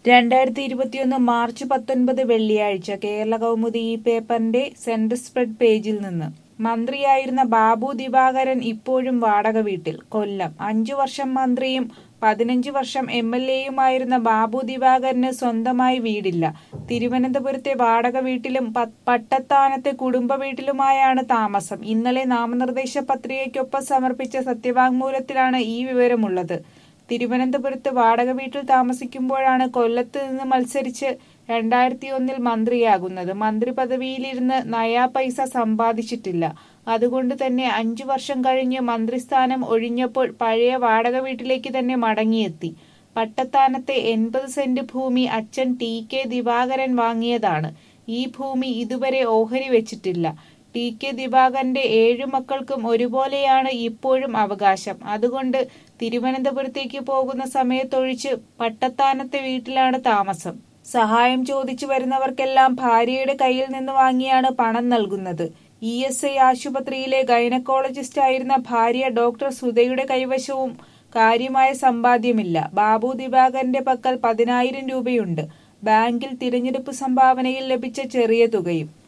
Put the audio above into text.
രണ്ടായിരത്തി ഇരുപത്തിയൊന്ന് മാർച്ച് പത്തൊൻപത് വെള്ളിയാഴ്ച കേരള കൗമുദി ഈ പേപ്പറിന്റെ സെന്റർ സ്പ്രെഡ് പേജിൽ നിന്ന് മന്ത്രിയായിരുന്ന ബാബു ദിവാകരൻ ഇപ്പോഴും വാടക വീട്ടിൽ കൊല്ലം അഞ്ചു വർഷം മന്ത്രിയും പതിനഞ്ച് വർഷം എം എൽ എയുമായിരുന്ന ബാബു ദിവാകരന് സ്വന്തമായി വീടില്ല തിരുവനന്തപുരത്തെ വാടക വീട്ടിലും പ- പട്ടത്താനത്തെ കുടുംബ വീട്ടിലുമായാണ് താമസം ഇന്നലെ നാമനിർദ്ദേശ പത്രികയ്ക്കൊപ്പം സമർപ്പിച്ച സത്യവാങ്മൂലത്തിലാണ് ഈ വിവരമുള്ളത് തിരുവനന്തപുരത്ത് വാടക വീട്ടിൽ താമസിക്കുമ്പോഴാണ് കൊല്ലത്ത് നിന്ന് മത്സരിച്ച് രണ്ടായിരത്തി ഒന്നിൽ മന്ത്രിയാകുന്നത് മന്ത്രി പദവിയിലിരുന്ന് നയാ പൈസ സമ്പാദിച്ചിട്ടില്ല അതുകൊണ്ട് തന്നെ അഞ്ചു വർഷം കഴിഞ്ഞ് മന്ത്രിസ്ഥാനം ഒഴിഞ്ഞപ്പോൾ പഴയ വാടക വീട്ടിലേക്ക് തന്നെ മടങ്ങിയെത്തി പട്ടത്താനത്തെ എൺപത് സെന്റ് ഭൂമി അച്ഛൻ ടി കെ ദിവാകരൻ വാങ്ങിയതാണ് ഈ ഭൂമി ഇതുവരെ ഓഹരി വെച്ചിട്ടില്ല ടി കെ ദിവാകരന്റെ ഏഴു മക്കൾക്കും ഒരുപോലെയാണ് ഇപ്പോഴും അവകാശം അതുകൊണ്ട് തിരുവനന്തപുരത്തേക്ക് പോകുന്ന സമയത്തൊഴിച്ച് പട്ടത്താനത്തെ വീട്ടിലാണ് താമസം സഹായം ചോദിച്ചു വരുന്നവർക്കെല്ലാം ഭാര്യയുടെ കയ്യിൽ നിന്ന് വാങ്ങിയാണ് പണം നൽകുന്നത് ഇ എസ് ഐ ആശുപത്രിയിലെ ഗൈനക്കോളജിസ്റ്റ് ആയിരുന്ന ഭാര്യ ഡോക്ടർ സുധയുടെ കൈവശവും കാര്യമായ സമ്പാദ്യമില്ല ബാബു ദിവാകരന്റെ പക്കൽ പതിനായിരം രൂപയുണ്ട് ബാങ്കിൽ തിരഞ്ഞെടുപ്പ് സംഭാവനയിൽ ലഭിച്ച ചെറിയ തുകയും